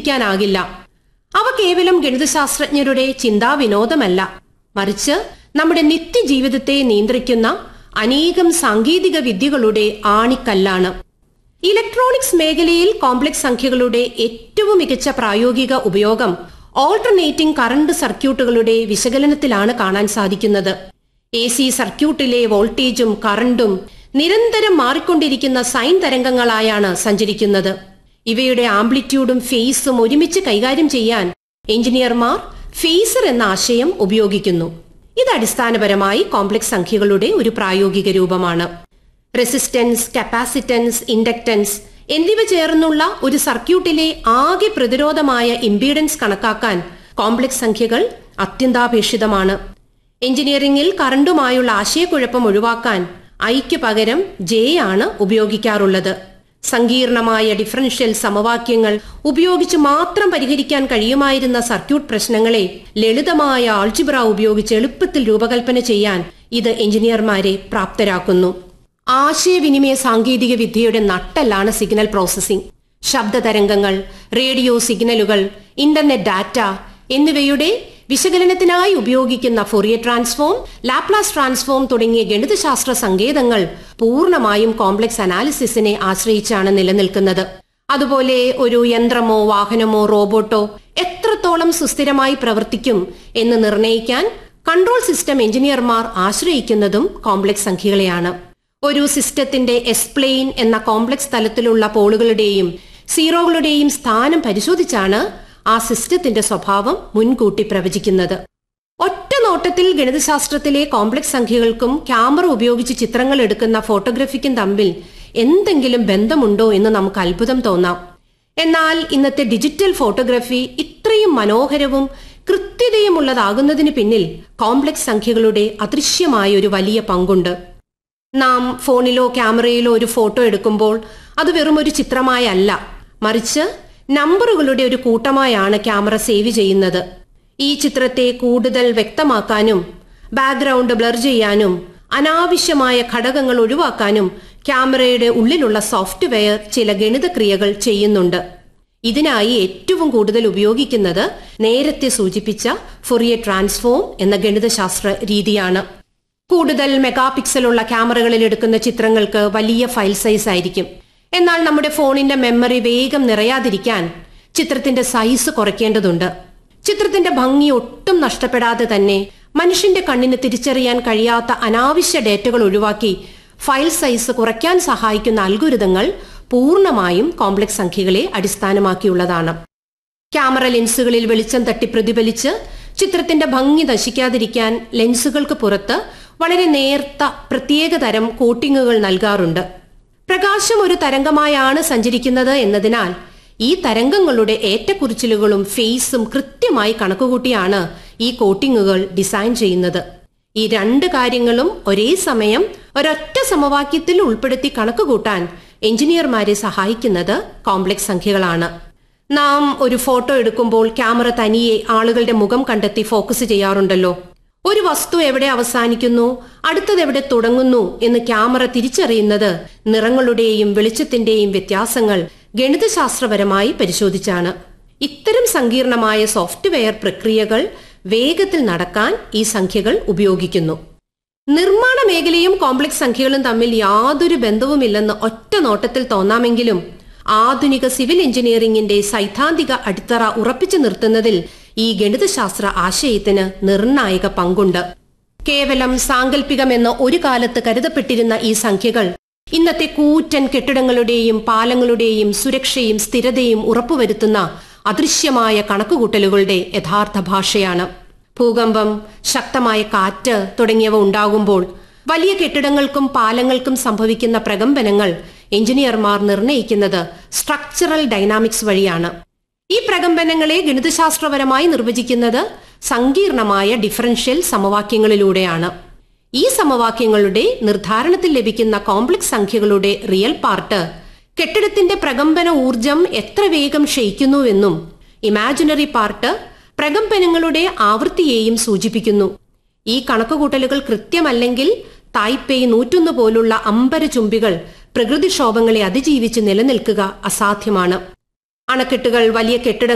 ചിന്തിക്കാനാകില്ല അവ കേവലം ഗണിതശാസ്ത്രജ്ഞരുടെ ചിന്താവിനോദമല്ല മറിച്ച് നമ്മുടെ നിത്യജീവിതത്തെ നിയന്ത്രിക്കുന്ന അനേകം സാങ്കേതിക വിദ്യകളുടെ ആണിക്കല്ലാണ് ഇലക്ട്രോണിക്സ് മേഖലയിൽ കോംപ്ലക്സ് സംഖ്യകളുടെ ഏറ്റവും മികച്ച പ്രായോഗിക ഉപയോഗം ഓൾട്ടർനേറ്റിംഗ് കറണ്ട് സർക്യൂട്ടുകളുടെ വിശകലനത്തിലാണ് കാണാൻ സാധിക്കുന്നത് എ സി സർക്യൂട്ടിലെ വോൾട്ടേജും കറണ്ടും നിരന്തരം മാറിക്കൊണ്ടിരിക്കുന്ന സൈൻ തരംഗങ്ങളായാണ് സഞ്ചരിക്കുന്നത് ഇവയുടെ ആംപ്ലിറ്റ്യൂഡും ഫേസും ഒരുമിച്ച് കൈകാര്യം ചെയ്യാൻ എഞ്ചിനീയർമാർ ഫേസർ എന്ന ആശയം ഉപയോഗിക്കുന്നു ഇത് അടിസ്ഥാനപരമായി കോംപ്ലക്സ് സംഖ്യകളുടെ ഒരു പ്രായോഗിക രൂപമാണ് റെസിസ്റ്റൻസ് കപ്പാസിറ്റൻസ് ഇൻഡക്റ്റൻസ് എന്നിവ ചേർന്നുള്ള ഒരു സർക്യൂട്ടിലെ ആകെ പ്രതിരോധമായ ഇംപീഡൻസ് കണക്കാക്കാൻ കോംപ്ലക്സ് സംഖ്യകൾ അത്യന്താപേക്ഷിതമാണ് എഞ്ചിനീയറിംഗിൽ കറണ്ടുമായുള്ള ആശയക്കുഴപ്പം ഒഴിവാക്കാൻ ഐക്ക് പകരം ജെ ആണ് ഉപയോഗിക്കാറുള്ളത് സങ്കീർണമായ ഡിഫറൻഷ്യൽ സമവാക്യങ്ങൾ ഉപയോഗിച്ച് മാത്രം പരിഹരിക്കാൻ കഴിയുമായിരുന്ന സർക്യൂട്ട് പ്രശ്നങ്ങളെ ലളിതമായ ആൾജിബ്ര ഉപയോഗിച്ച് എളുപ്പത്തിൽ രൂപകൽപ്പന ചെയ്യാൻ ഇത് എഞ്ചിനീയർമാരെ പ്രാപ്തരാക്കുന്നു ആശയവിനിമയ സാങ്കേതിക വിദ്യയുടെ നട്ടെല്ലാണ് സിഗ്നൽ പ്രോസസ്സിംഗ് ശബ്ദ തരംഗങ്ങൾ റേഡിയോ സിഗ്നലുകൾ ഇന്റർനെറ്റ് ഡാറ്റ എന്നിവയുടെ വിശകലനത്തിനായി ഉപയോഗിക്കുന്ന ഫൊറിയർ ട്രാൻസ്ഫോം ലാപ്ലാസ് ട്രാൻസ്ഫോം തുടങ്ങിയ ഗണിതശാസ്ത്ര സങ്കേതങ്ങൾ പൂർണ്ണമായും കോംപ്ലക്സ് അനാലിസിസിനെ ആശ്രയിച്ചാണ് നിലനിൽക്കുന്നത് അതുപോലെ ഒരു യന്ത്രമോ വാഹനമോ റോബോട്ടോ എത്രത്തോളം സുസ്ഥിരമായി പ്രവർത്തിക്കും എന്ന് നിർണ്ണയിക്കാൻ കൺട്രോൾ സിസ്റ്റം എഞ്ചിനീയർമാർ ആശ്രയിക്കുന്നതും കോംപ്ലക്സ് സംഖ്യകളെയാണ് ഒരു സിസ്റ്റത്തിന്റെ എസ്പ്ലെയിൻ എന്ന കോംപ്ലക്സ് തലത്തിലുള്ള പോളുകളുടെയും സീറോകളുടെയും സ്ഥാനം പരിശോധിച്ചാണ് ആ സിസ്റ്റത്തിന്റെ സ്വഭാവം മുൻകൂട്ടി പ്രവചിക്കുന്നത് ഒറ്റ നോട്ടത്തിൽ ഗണിതശാസ്ത്രത്തിലെ കോംപ്ലക്സ് സംഖ്യകൾക്കും ക്യാമറ ഉപയോഗിച്ച് ചിത്രങ്ങൾ എടുക്കുന്ന ഫോട്ടോഗ്രഫിക്കും തമ്മിൽ എന്തെങ്കിലും ബന്ധമുണ്ടോ എന്ന് നമുക്ക് അത്ഭുതം തോന്നാം എന്നാൽ ഇന്നത്തെ ഡിജിറ്റൽ ഫോട്ടോഗ്രഫി ഇത്രയും മനോഹരവും കൃത്യതയുമുള്ളതാകുന്നതിന് പിന്നിൽ കോംപ്ലക്സ് സംഖ്യകളുടെ അദൃശ്യമായ ഒരു വലിയ പങ്കുണ്ട് നാം ഫോണിലോ ക്യാമറയിലോ ഒരു ഫോട്ടോ എടുക്കുമ്പോൾ അത് വെറും ഒരു ചിത്രമായല്ല മറിച്ച് നമ്പറുകളുടെ ഒരു കൂട്ടമായാണ് ക്യാമറ സേവ് ചെയ്യുന്നത് ഈ ചിത്രത്തെ കൂടുതൽ വ്യക്തമാക്കാനും ബാക്ക്ഗ്രൗണ്ട് ബ്ലർ ചെയ്യാനും അനാവശ്യമായ ഘടകങ്ങൾ ഒഴിവാക്കാനും ക്യാമറയുടെ ഉള്ളിലുള്ള സോഫ്റ്റ്വെയർ ചില ഗണിതക്രിയകൾ ചെയ്യുന്നുണ്ട് ഇതിനായി ഏറ്റവും കൂടുതൽ ഉപയോഗിക്കുന്നത് നേരത്തെ സൂചിപ്പിച്ച ഫൊറിയർ ട്രാൻസ്ഫോം എന്ന ഗണിതശാസ്ത്ര രീതിയാണ് കൂടുതൽ മെഗാപിക്സലുള്ള ക്യാമറകളിൽ എടുക്കുന്ന ചിത്രങ്ങൾക്ക് വലിയ ഫയൽ സൈസ് ആയിരിക്കും എന്നാൽ നമ്മുടെ ഫോണിന്റെ മെമ്മറി വേഗം നിറയാതിരിക്കാൻ ചിത്രത്തിന്റെ സൈസ് കുറയ്ക്കേണ്ടതുണ്ട് ചിത്രത്തിന്റെ ഭംഗി ഒട്ടും നഷ്ടപ്പെടാതെ തന്നെ മനുഷ്യന്റെ കണ്ണിന് തിരിച്ചറിയാൻ കഴിയാത്ത അനാവശ്യ ഡേറ്റകൾ ഒഴിവാക്കി ഫയൽ സൈസ് കുറയ്ക്കാൻ സഹായിക്കുന്ന അൽഗുരിതങ്ങൾ പൂർണ്ണമായും കോംപ്ലക്സ് സംഖ്യകളെ അടിസ്ഥാനമാക്കിയുള്ളതാണ് ക്യാമറ ലെൻസുകളിൽ വെളിച്ചം തട്ടി പ്രതിഫലിച്ച് ചിത്രത്തിന്റെ ഭംഗി നശിക്കാതിരിക്കാൻ ലെൻസുകൾക്ക് പുറത്ത് വളരെ നേർത്ത പ്രത്യേക തരം കോട്ടിങ്ങുകൾ നൽകാറുണ്ട് പ്രകാശം ഒരു തരംഗമായാണ് സഞ്ചരിക്കുന്നത് എന്നതിനാൽ ഈ തരംഗങ്ങളുടെ ഏറ്റക്കുറിച്ചിലുകളും ഫേസും കൃത്യമായി കണക്കുകൂട്ടിയാണ് ഈ കോട്ടിങ്ങുകൾ ഡിസൈൻ ചെയ്യുന്നത് ഈ രണ്ട് കാര്യങ്ങളും ഒരേ സമയം ഒരൊറ്റ സമവാക്യത്തിൽ ഉൾപ്പെടുത്തി കണക്കുകൂട്ടാൻ എഞ്ചിനീയർമാരെ സഹായിക്കുന്നത് കോംപ്ലക്സ് സംഖ്യകളാണ് നാം ഒരു ഫോട്ടോ എടുക്കുമ്പോൾ ക്യാമറ തനിയെ ആളുകളുടെ മുഖം കണ്ടെത്തി ഫോക്കസ് ചെയ്യാറുണ്ടല്ലോ ഒരു വസ്തു എവിടെ അവസാനിക്കുന്നു അടുത്തത് എവിടെ തുടങ്ങുന്നു എന്ന് ക്യാമറ തിരിച്ചറിയുന്നത് നിറങ്ങളുടെയും വെളിച്ചത്തിന്റെയും വ്യത്യാസങ്ങൾ ഗണിതശാസ്ത്രപരമായി പരിശോധിച്ചാണ് ഇത്തരം സങ്കീർണമായ സോഫ്റ്റ്വെയർ പ്രക്രിയകൾ വേഗത്തിൽ നടക്കാൻ ഈ സംഖ്യകൾ ഉപയോഗിക്കുന്നു നിർമ്മാണ മേഖലയും കോംപ്ലക്സ് സംഖ്യകളും തമ്മിൽ യാതൊരു ബന്ധവുമില്ലെന്ന് ഒറ്റ നോട്ടത്തിൽ തോന്നാമെങ്കിലും ആധുനിക സിവിൽ എഞ്ചിനീയറിംഗിന്റെ സൈദ്ധാന്തിക അടിത്തറ ഉറപ്പിച്ചു നിർത്തുന്നതിൽ ഈ ഗണിതശാസ്ത്ര ആശയത്തിന് നിർണായക പങ്കുണ്ട് കേവലം സാങ്കല്പികമെന്ന് ഒരു കാലത്ത് കരുതപ്പെട്ടിരുന്ന ഈ സംഖ്യകൾ ഇന്നത്തെ കൂറ്റൻ കെട്ടിടങ്ങളുടെയും പാലങ്ങളുടെയും സുരക്ഷയും സ്ഥിരതയും ഉറപ്പുവരുത്തുന്ന അദൃശ്യമായ കണക്കുകൂട്ടലുകളുടെ യഥാർത്ഥ ഭാഷയാണ് ഭൂകമ്പം ശക്തമായ കാറ്റ് തുടങ്ങിയവ ഉണ്ടാകുമ്പോൾ വലിയ കെട്ടിടങ്ങൾക്കും പാലങ്ങൾക്കും സംഭവിക്കുന്ന പ്രകമ്പനങ്ങൾ എഞ്ചിനീയർമാർ നിർണ്ണയിക്കുന്നത് സ്ട്രക്ചറൽ ഡൈനാമിക്സ് വഴിയാണ് ഈ പ്രകമ്പനങ്ങളെ ഗണിതശാസ്ത്രപരമായി നിർവചിക്കുന്നത് സങ്കീർണമായ ഡിഫറൻഷ്യൽ സമവാക്യങ്ങളിലൂടെയാണ് ഈ സമവാക്യങ്ങളുടെ നിർദ്ധാരണത്തിൽ ലഭിക്കുന്ന കോംപ്ലക്സ് സംഖ്യകളുടെ റിയൽ പാർട്ട് കെട്ടിടത്തിന്റെ പ്രകമ്പന ഊർജം എത്ര വേഗം ക്ഷയിക്കുന്നുവെന്നും ഇമാജിനറി പാർട്ട് പ്രകമ്പനങ്ങളുടെ ആവൃത്തിയെയും സൂചിപ്പിക്കുന്നു ഈ കണക്കുകൂട്ടലുകൾ കൃത്യമല്ലെങ്കിൽ തായ്പേയ് നൂറ്റൊന്ന് പോലുള്ള അമ്പര ചുംബികൾ പ്രകൃതിക്ഷോഭങ്ങളെ അതിജീവിച്ച് നിലനിൽക്കുക അസാധ്യമാണ് അണക്കെട്ടുകൾ വലിയ കെട്ടിടങ്ങൾ